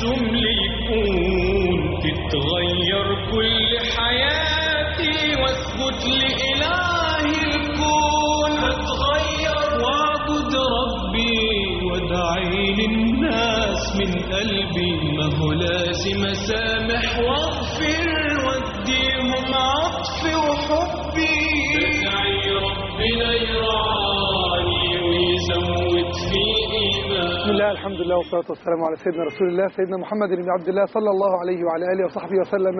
مرسوم للكون تتغير كل حياتي واسجد لإله الكون اتغير واعبد ربي وادعي للناس من قلبي ما هو لازم اسامح واغفر واديهم عطفي وحبي ادعي ربنا يرعاني ويزود في ايماني بسم الله الحمد لله والصلاة والسلام على سيدنا رسول الله سيدنا محمد بن عبد الله صلى الله عليه وعلى آله وصحبه وسلم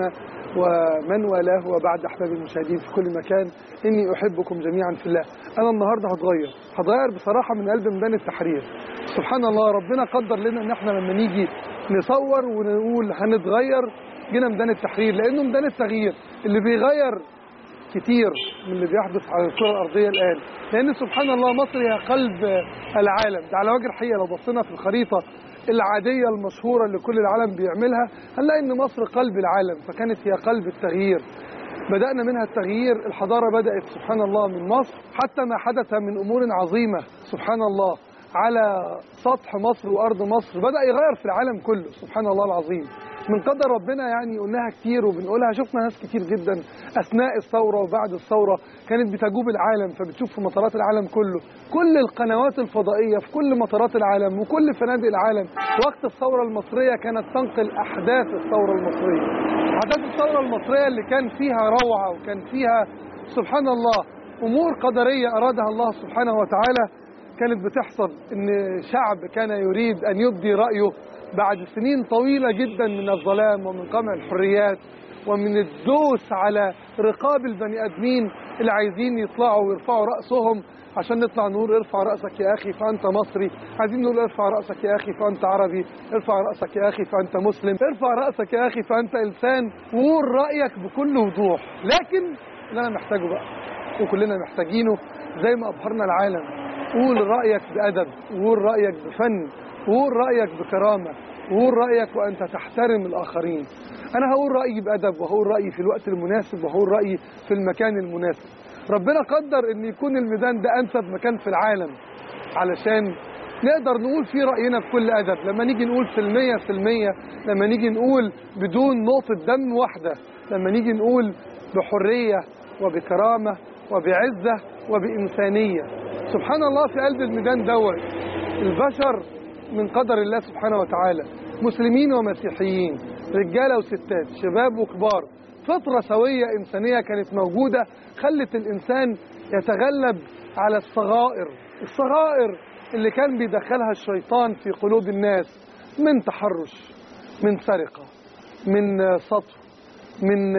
ومن والاه وبعد أحبابي المشاهدين في كل مكان إني أحبكم جميعا في الله أنا النهاردة هتغير هتغير بصراحة من قلب ميدان التحرير سبحان الله ربنا قدر لنا إن إحنا لما نيجي نصور ونقول هنتغير جينا ميدان التحرير لأنه ميدان التغيير اللي بيغير كتير من اللي بيحدث على الكرة الأرضية الآن لأن سبحان الله مصر هي قلب العالم ده على وجه الحقيقة لو بصينا في الخريطة العادية المشهورة اللي كل العالم بيعملها هنلاقي إن مصر قلب العالم فكانت هي قلب التغيير بدأنا منها التغيير الحضارة بدأت سبحان الله من مصر حتى ما حدث من أمور عظيمة سبحان الله على سطح مصر وأرض مصر بدأ يغير في العالم كله سبحان الله العظيم من قدر ربنا يعني قلناها كتير وبنقولها شفنا ناس كتير جدا اثناء الثوره وبعد الثوره كانت بتجوب العالم فبتشوف في مطارات العالم كله كل القنوات الفضائيه في كل مطارات العالم وكل فنادق العالم وقت الثوره المصريه كانت تنقل احداث الثوره المصريه احداث الثوره المصريه اللي كان فيها روعه وكان فيها سبحان الله امور قدريه ارادها الله سبحانه وتعالى كانت بتحصل ان شعب كان يريد ان يبدي رايه بعد سنين طويلة جدا من الظلام ومن قمع الحريات ومن الدوس على رقاب البني آدمين اللي عايزين يطلعوا ويرفعوا رأسهم عشان نطلع نقول ارفع رأسك يا أخي فأنت مصري عايزين نقول ارفع رأسك يا أخي فأنت عربي ارفع رأسك يا أخي فأنت مسلم ارفع رأسك يا أخي فأنت إنسان وقول رأيك بكل وضوح لكن اللي أنا محتاجه بقى وكلنا محتاجينه زي ما أبهرنا العالم قول رأيك بأدب وقول رأيك بفن وقول رأيك بكرامة وقول رأيك وأنت تحترم الآخرين أنا هقول رأيي بأدب وهقول رأيي في الوقت المناسب وهقول رأيي في المكان المناسب ربنا قدر أن يكون الميدان ده أنسب مكان في العالم علشان نقدر نقول فيه رأينا بكل أدب لما نيجي نقول في المية في المية لما نيجي نقول بدون نقطة دم واحدة لما نيجي نقول بحرية وبكرامة وبعزة وبإنسانية سبحان الله في قلب الميدان دوت البشر من قدر الله سبحانه وتعالى مسلمين ومسيحيين رجاله وستات شباب وكبار فطره سويه انسانيه كانت موجوده خلت الانسان يتغلب على الصغائر الصغائر اللي كان بيدخلها الشيطان في قلوب الناس من تحرش من سرقه من سطو من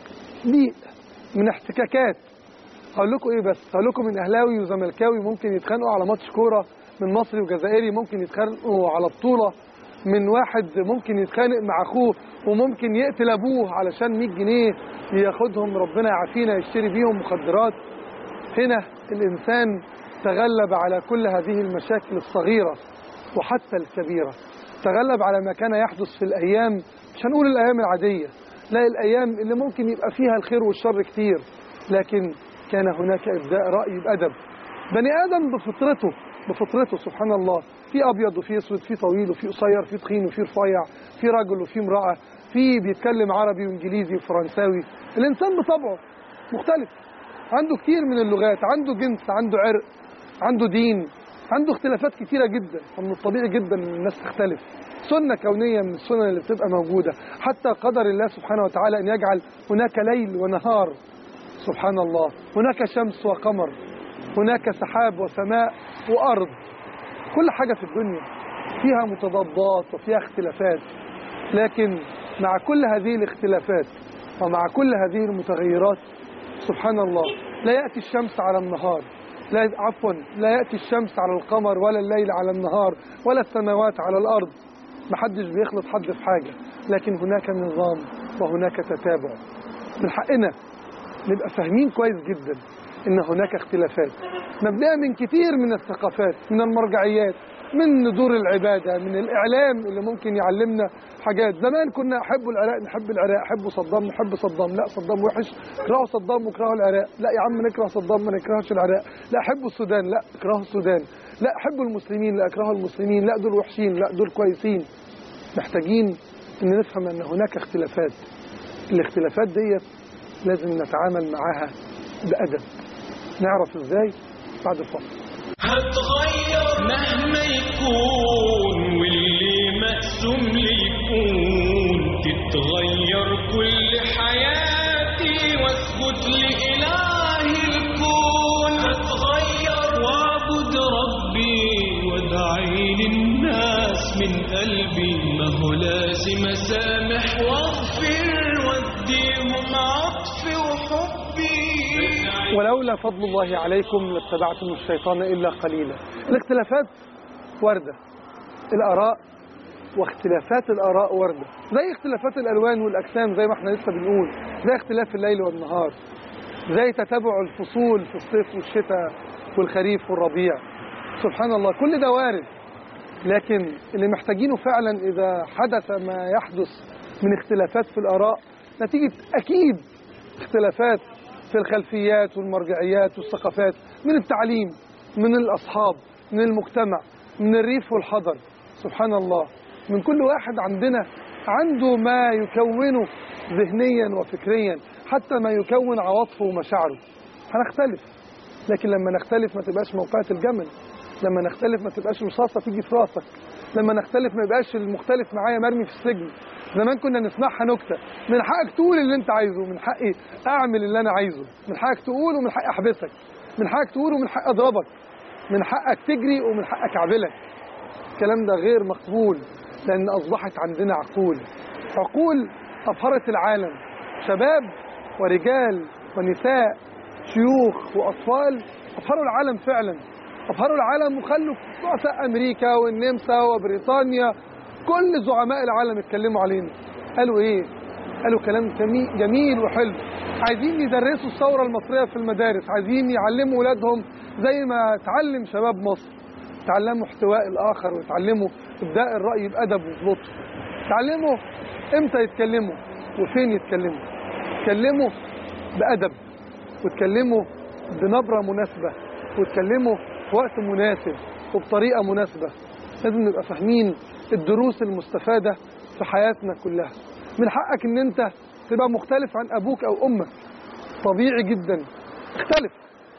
ضيق من احتكاكات هقول لكم ايه بس هقول لكم من اهلاوي وزملكاوي ممكن يتخانقوا على ماتش كوره من مصري وجزائري ممكن يتخانقوا على بطولة من واحد ممكن يتخانق مع أخوه وممكن يقتل أبوه علشان 100 جنيه ياخدهم ربنا يعافينا يشتري بيهم مخدرات هنا الإنسان تغلب على كل هذه المشاكل الصغيرة وحتى الكبيرة تغلب على ما كان يحدث في الأيام مش هنقول الأيام العادية لا الأيام اللي ممكن يبقى فيها الخير والشر كتير لكن كان هناك إبداء رأي بأدب بني آدم بفطرته بفطرته سبحان الله في ابيض وفي اسود في طويل وفي قصير في تخين وفي رفيع في رجل وفي امراه في بيتكلم عربي وانجليزي وفرنساوي الانسان بطبعه مختلف عنده كتير من اللغات عنده جنس عنده عرق عنده دين عنده اختلافات كتيره جدا ومن الطبيعي جدا ان الناس تختلف سنه كونيه من السنن اللي بتبقى موجوده حتى قدر الله سبحانه وتعالى ان يجعل هناك ليل ونهار سبحان الله هناك شمس وقمر هناك سحاب وسماء وأرض كل حاجة في الدنيا فيها متضادات وفيها اختلافات لكن مع كل هذه الاختلافات ومع كل هذه المتغيرات سبحان الله لا يأتي الشمس على النهار لا عفوا لا يأتي الشمس على القمر ولا الليل على النهار ولا السماوات على الأرض محدش بيخلط حد في حاجة لكن هناك نظام وهناك تتابع من حقنا نبقى فاهمين كويس جدا ان هناك اختلافات مبدئيا من كتير من الثقافات من المرجعيات من دور العبادة من الإعلام اللي ممكن يعلمنا حاجات زمان كنا أحب العراق نحب العراق أحب صدام نحب صدام لا صدام وحش اكرهوا صدام واكرهوا العراق لا يا عم نكره صدام ما نكرهش العراق لا أحب السودان لا اكرهوا السودان لا أحب المسلمين لا اكرهوا المسلمين لا دول وحشين لا دول كويسين محتاجين ان نفهم ان هناك اختلافات الاختلافات ديت لازم نتعامل معاها بأدب نعرف ازاي بعد الفصل هتغير مهما يكون واللي مقسوم لي يكون تتغير كل حياتي واسجد لإله الكون هتغير واعبد ربي وادعي للناس من قلبي ما هو لازم اسامح واغفر واديهم عطفي وحبي ولولا فضل الله عليكم لاتبعتم الشيطان إلا قليلا الاختلافات وردة الآراء واختلافات الآراء وردة زي اختلافات الألوان والأجسام زي ما احنا لسه بنقول زي اختلاف الليل والنهار زي تتابع الفصول في الصيف والشتاء والخريف والربيع سبحان الله كل ده وارد لكن اللي محتاجينه فعلا إذا حدث ما يحدث من اختلافات في الآراء نتيجة أكيد اختلافات في الخلفيات والمرجعيات والثقافات من التعليم من الأصحاب من المجتمع من الريف والحضر سبحان الله من كل واحد عندنا عنده ما يكونه ذهنيا وفكريا حتى ما يكون عواطفه ومشاعره هنختلف لكن لما نختلف ما تبقاش موقعة الجمل لما نختلف ما تبقاش رصاصة تيجي في راسك لما نختلف ما يبقاش المختلف معايا مرمي في السجن زمان كنا نسمعها نكتة من حقك تقول اللي انت عايزه من حقي اعمل اللي انا عايزه من حقك تقول ومن حقي احبسك من حقك تقول ومن حقي اضربك من حقك تجري ومن حقك اعبلك الكلام ده غير مقبول لان اصبحت عندنا عقول عقول ابهرت العالم شباب ورجال ونساء شيوخ واطفال ابهروا العالم فعلا ابهروا العالم وخلوا رؤساء امريكا والنمسا وبريطانيا كل زعماء العالم اتكلموا علينا قالوا ايه قالوا كلام جميل, جميل وحلو عايزين يدرسوا الثوره المصريه في المدارس عايزين يعلموا اولادهم زي ما تعلم شباب مصر تعلموا احتواء الاخر وتعلموا ابداء الراي بادب وبلطف تعلموا امتى يتكلموا وفين يتكلموا يتكلموا بادب وتكلموا بنبره مناسبه وتكلموا في وقت مناسب وبطريقه مناسبه لازم نبقى فاهمين الدروس المستفاده في حياتنا كلها من حقك ان انت تبقى مختلف عن ابوك او امك طبيعي جدا اختلف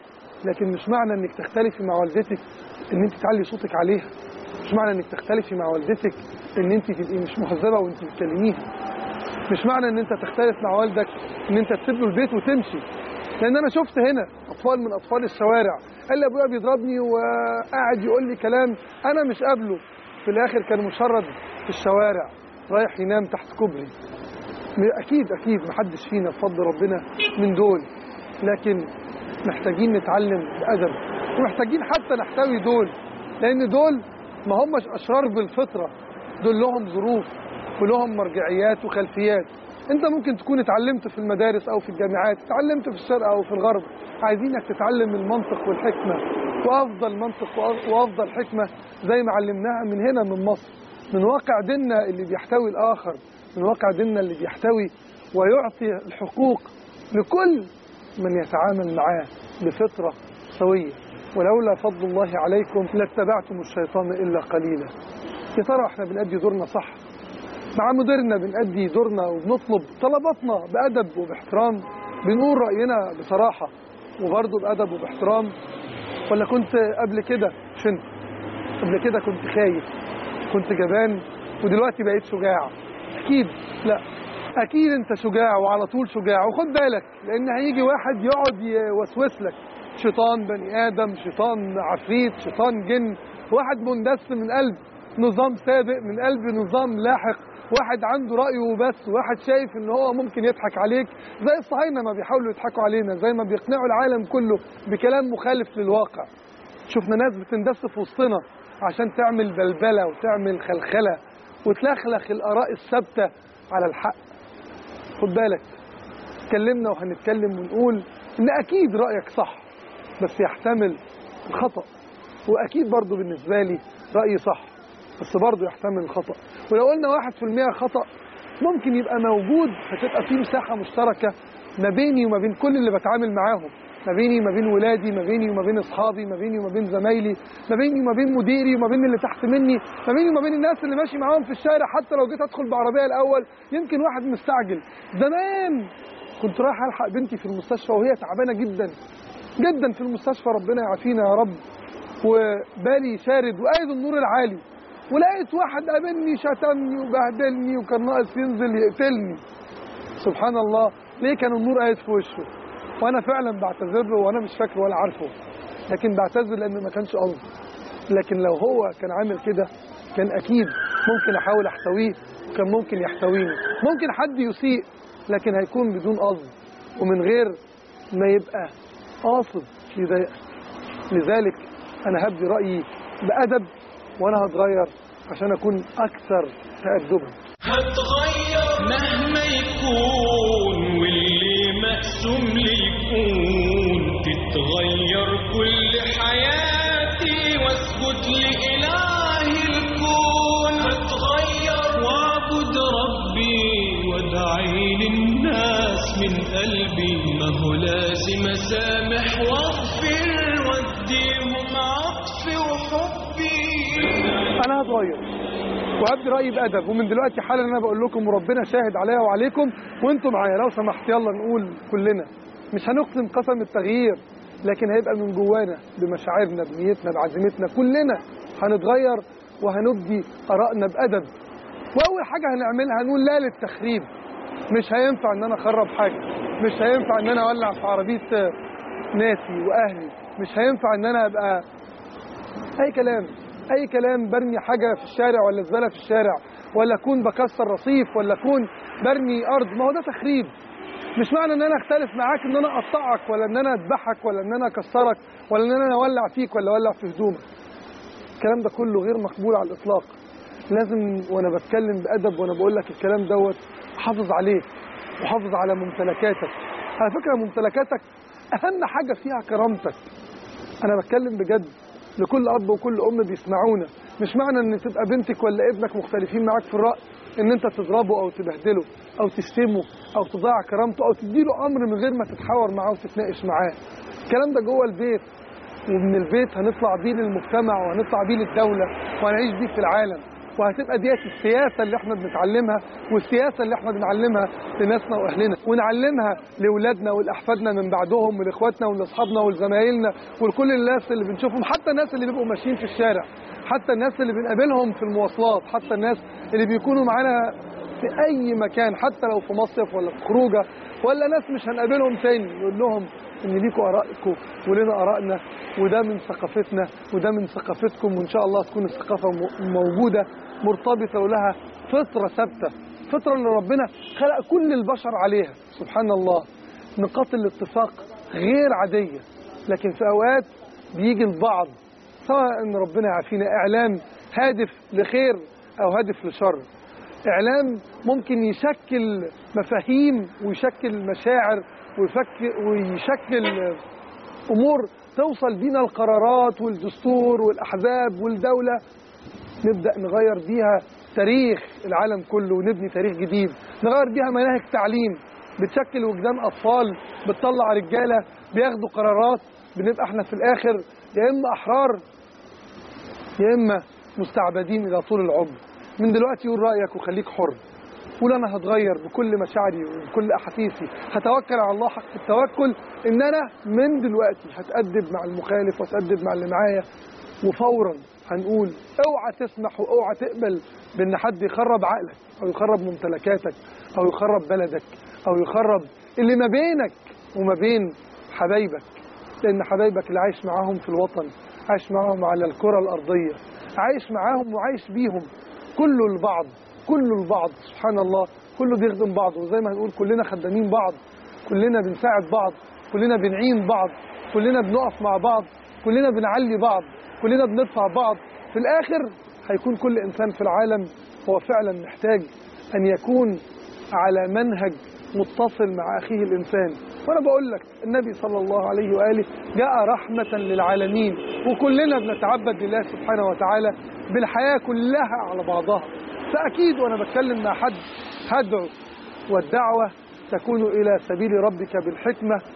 لكن مش معنى انك تختلفي مع والدتك ان انت تعلي صوتك عليها مش معنى انك تختلفي مع والدتك ان انت تبقي مش مهذبه وانت بتكلميها مش معنى ان انت تختلف مع والدك ان انت تسيب له البيت وتمشي لان انا شفت هنا اطفال من اطفال الشوارع قال لي ابويا بيضربني وقاعد يقول لي كلام انا مش قابله في الاخر كان مشرد في الشوارع رايح ينام تحت كوبري اكيد اكيد محدش فينا بفضل ربنا من دول لكن محتاجين نتعلم بادب ومحتاجين حتى نحتوي دول لان دول ما همش اشرار بالفطره دول لهم ظروف ولهم مرجعيات وخلفيات انت ممكن تكون اتعلمت في المدارس او في الجامعات اتعلمت في الشرق او في الغرب عايزينك تتعلم المنطق والحكمه وافضل منطق وافضل حكمه زي ما علمناها من هنا من مصر من واقع ديننا اللي بيحتوي الاخر من واقع ديننا اللي بيحتوي ويعطي الحقوق لكل من يتعامل معاه بفطره سويه ولولا فضل الله عليكم لاتبعتم الشيطان الا قليلا يا ترى احنا بنأدي دورنا صح مع مديرنا بنأدي دورنا وبنطلب طلباتنا بأدب وباحترام بنقول رأينا بصراحة وبرضه بأدب وباحترام ولا كنت قبل كده شنت قبل كده كنت خايف كنت جبان ودلوقتي بقيت شجاع أكيد لا أكيد أنت شجاع وعلى طول شجاع وخد بالك لأن هيجي واحد يقعد يوسوس لك شيطان بني آدم شيطان عفريت شيطان جن واحد مندس من قلب نظام سابق من قلب نظام لاحق واحد عنده رأيه وبس واحد شايف ان هو ممكن يضحك عليك زي الصهاينة ما بيحاولوا يضحكوا علينا زي ما بيقنعوا العالم كله بكلام مخالف للواقع شفنا ناس بتندس في وسطنا عشان تعمل بلبلة وتعمل خلخلة وتلخلخ الآراء الثابتة على الحق خد بالك اتكلمنا وهنتكلم ونقول ان اكيد رأيك صح بس يحتمل الخطأ واكيد برضو بالنسبة لي رأيي صح بس برضه يحتمل الخطأ ولو قلنا واحد في المية خطأ ممكن يبقى موجود هتبقى في مساحة مشتركة ما بيني وما بين كل اللي بتعامل معاهم ما بيني وما بين ولادي ما بيني وما بين اصحابي ما بيني وما بين زمايلي ما بيني وما بين مديري وما بين اللي تحت مني ما بيني وما بين الناس اللي ماشي معاهم في الشارع حتى لو جيت ادخل بعربيه الاول يمكن واحد مستعجل زمان كنت رايح الحق بنتي في المستشفى وهي تعبانه جدا جدا في المستشفى ربنا يعافينا يا رب وبالي شارد وقايد النور العالي ولقيت واحد قابلني شتمني وبهدلني وكان ناقص ينزل يقتلني سبحان الله ليه كان النور قايد في وشه وانا فعلا بعتذر له وانا مش فاكره ولا عارفه لكن بعتذر لان ما كانش قصدي لكن لو هو كان عامل كده كان اكيد ممكن احاول احتويه وكان ممكن يحتويني ممكن حد يسيء لكن هيكون بدون قصد ومن غير ما يبقى قاصد يضايقك لذلك انا هبدي رايي بادب وانا هتغير عشان اكون اكثر تادبا هتغير مهما يكون واللي مقسوم لي يكون تتغير كل حياتي واسجد لإله الكون هتغير واعبد ربي وادعي للناس من قلبي ما هو لازم اسامح واغفر واديهم عطفي وحبي انا هتغير وهبدي رايي بادب ومن دلوقتي حالا انا بقول لكم وربنا شاهد عليا وعليكم وانتم معايا لو سمحت يلا نقول كلنا مش هنقسم قسم التغيير لكن هيبقى من جوانا بمشاعرنا بنيتنا بعزيمتنا كلنا هنتغير وهنبدي ارائنا بادب واول حاجه هنعملها هنقول لا للتخريب مش هينفع ان انا اخرب حاجه مش هينفع ان انا اولع في عربيه ناسي واهلي مش هينفع ان انا ابقى اي كلام اي كلام برمي حاجه في الشارع ولا زباله في الشارع ولا اكون بكسر رصيف ولا اكون برمي ارض ما هو ده تخريب مش معنى ان انا اختلف معاك ان انا اقطعك ولا ان انا اذبحك ولا ان انا اكسرك ولا ان انا اولع فيك ولا اولع في هدومك الكلام ده كله غير مقبول على الاطلاق لازم وانا بتكلم بادب وانا بقول لك الكلام دوت حافظ عليه وحافظ على ممتلكاتك على فكره ممتلكاتك اهم حاجه فيها كرامتك انا بتكلم بجد لكل اب وكل ام بيسمعونا مش معنى ان تبقى بنتك ولا ابنك مختلفين معاك في الراي ان انت تضربه او تبهدله او تشتمه او تضيع كرامته او تديله امر من غير ما تتحاور معاه وتتناقش معاه الكلام ده جوه البيت ومن البيت هنطلع بيه للمجتمع وهنطلع بيه للدوله وهنعيش بيه في العالم وهتبقى ديت السياسة اللي احنا بنتعلمها والسياسة اللي احنا بنعلمها لناسنا واهلنا ونعلمها لاولادنا ولاحفادنا من بعدهم ولاخواتنا ولاصحابنا ولزمايلنا ولكل الناس اللي بنشوفهم حتى الناس اللي بيبقوا ماشيين في الشارع حتى الناس اللي بنقابلهم في المواصلات حتى الناس اللي بيكونوا معانا في اي مكان حتى لو في مصيف ولا في خروجه ولا ناس مش هنقابلهم تاني نقول لهم ان ليكوا ارائكم ولنا ارائنا وده من ثقافتنا وده من ثقافتكم وان شاء الله تكون الثقافه م- موجوده مرتبطه ولها فطره ثابته فطره اللي ربنا خلق كل البشر عليها سبحان الله نقاط الاتفاق غير عاديه لكن في اوقات بيجي البعض سواء ان ربنا يعافينا اعلام هادف لخير او هادف لشر اعلام ممكن يشكل مفاهيم ويشكل مشاعر ويفكر ويشكل امور توصل بينا القرارات والدستور والاحزاب والدوله نبدا نغير بيها تاريخ العالم كله ونبني تاريخ جديد نغير بيها مناهج تعليم بتشكل وجدان اطفال بتطلع رجاله بياخدوا قرارات بنبقى احنا في الاخر يا اما احرار يا اما مستعبدين الى طول العمر من دلوقتي قول رايك وخليك حر قول انا هتغير بكل مشاعري وبكل احاسيسي هتوكل على الله حق التوكل ان انا من دلوقتي هتأدب مع المخالف واتأدب مع اللي معايا وفورا هنقول اوعى تسمح واوعى تقبل بان حد يخرب عقلك او يخرب ممتلكاتك او يخرب بلدك او يخرب اللي ما بينك وما بين حبايبك لان حبايبك اللي عايش معاهم في الوطن عايش معاهم على الكرة الارضية عايش معاهم وعايش بيهم كله البعض كله البعض سبحان الله كله بيخدم بعض وزي ما هنقول كلنا خدامين بعض كلنا بنساعد بعض كلنا بنعين بعض كلنا بنقف مع بعض كلنا بنعلي بعض كلنا بنرفع بعض في الآخر هيكون كل إنسان في العالم هو فعلا محتاج أن يكون على منهج متصل مع أخيه الإنسان وأنا بقول لك النبي صلى الله عليه وآله جاء رحمة للعالمين وكلنا بنتعبد لله سبحانه وتعالى بالحياة كلها على بعضها فأكيد وأنا بتكلم مع حد هدعو والدعوة تكون إلى سبيل ربك بالحكمة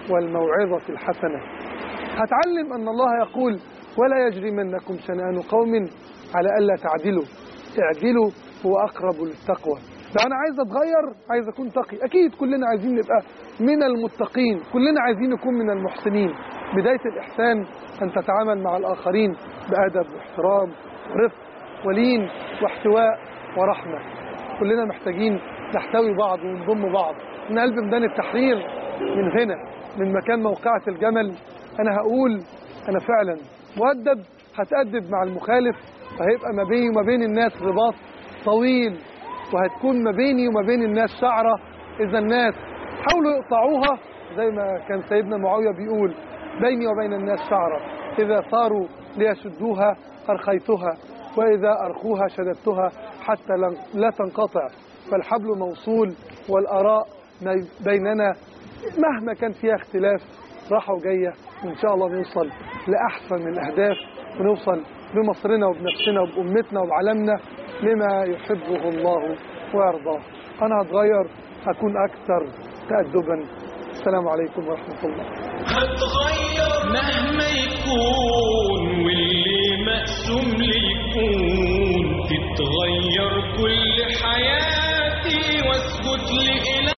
والموعظة الحسنة هتعلم أن الله يقول ولا يجرمنكم شنآن قوم على ألا تعدلوا اعدلوا هو أقرب للتقوى لو أنا عايز أتغير عايز أكون تقي أكيد كلنا عايزين نبقى من المتقين كلنا عايزين نكون من المحسنين بداية الإحسان أن تتعامل مع الآخرين بأدب واحترام رفق ولين واحتواء ورحمة كلنا محتاجين نحتوي بعض ونضم بعض من قلب ميدان التحرير من هنا من مكان موقعة الجمل أنا هقول أنا فعلا مؤدب هتأدب مع المخالف فهيبقى ما بيني وما بين الناس رباط طويل وهتكون ما بيني وما بين الناس شعرة إذا الناس حاولوا يقطعوها زي ما كان سيدنا معاوية بيقول بيني وبين الناس شعرة إذا صاروا ليشدوها أرخيتها وإذا أرخوها شددتها حتى لا تنقطع فالحبل موصول والآراء بيننا مهما كان فيها اختلاف راحة وجاية وإن شاء الله نوصل لأحسن من الأهداف ونوصل بمصرنا وبنفسنا وبأمتنا وبعالمنا لما يحبه الله ويرضاه أنا هتغير هكون أكثر تأدبا السلام عليكم ورحمة الله هتغير مهما يكون واللي مقسوم لي يكون تتغير كل حياتي واسجد لإله